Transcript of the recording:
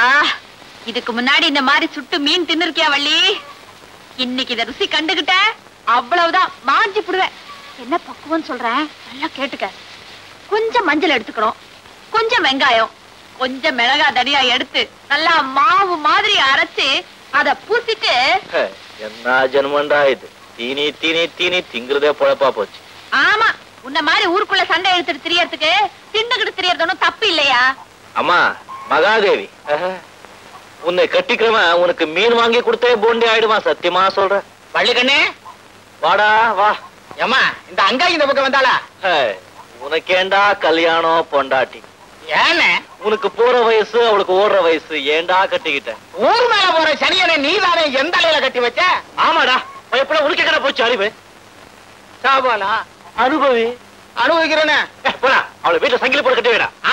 இதுக்கு முன்னாடி இந்த மாதிரி சுட்டு மீன் தின்னுருக்கியா வள்ளி இன்னைக்கு இத ருசி கண்டுகிட்ட அவ்வளவுதான் மாஞ்சி புடுவேன் என்ன பக்குவம் சொல்றேன் நல்லா கேட்டுக்க கொஞ்சம் மஞ்சள் எடுத்துக்கணும் கொஞ்சம் வெங்காயம் கொஞ்சம் மிளகா தனியா எடுத்து நல்லா மாவு மாதிரி அரைச்சு அத பூசிட்டு ஹே, என்ன ஜென்மண்டா இது தீனி தீனி தீனி திங்கிறதே பொழப்பா போச்சு ஆமா உன்ன மாதிரி ஊருக்குள்ள சண்டை எடுத்துட்டு திரியறதுக்கு திண்டுகிட்டு திரியறது ஒண்ணும் தப்பு இல்லையா அம்மா மகாதேவி ஆஹா. உன்னை கட்டிக்கிறவன் உனக்கு மீன் வாங்கி கொடுத்தே போண்டி ஆயிடுவான் சத்தியமா சொல்றேன் வள்ளிக்கண்ணே வாடா வா ஏமா இந்த அங்காய் இந்த பக்கம் வந்தாளா ஹே, உனக்கேண்டா கல்யாணம் பொண்டாட்டி ஏன்னு உனக்கு போற வயசு அவளுக்கு ஓடுற வயசு ஏண்டா கட்டிக்கிட்ட ஊர் மேல போற சனியனை நீதானே எந்த அலையில கட்டி வச்ச ஆமாடா பயப்பட உனக்கு கடை போச்சு அறிவு சாபாலா அனுபவி அனுபவிக்கிறேன்னு ஏ, போடா அவளை வீட்டுல சங்கிலி போட கட்டி வைடா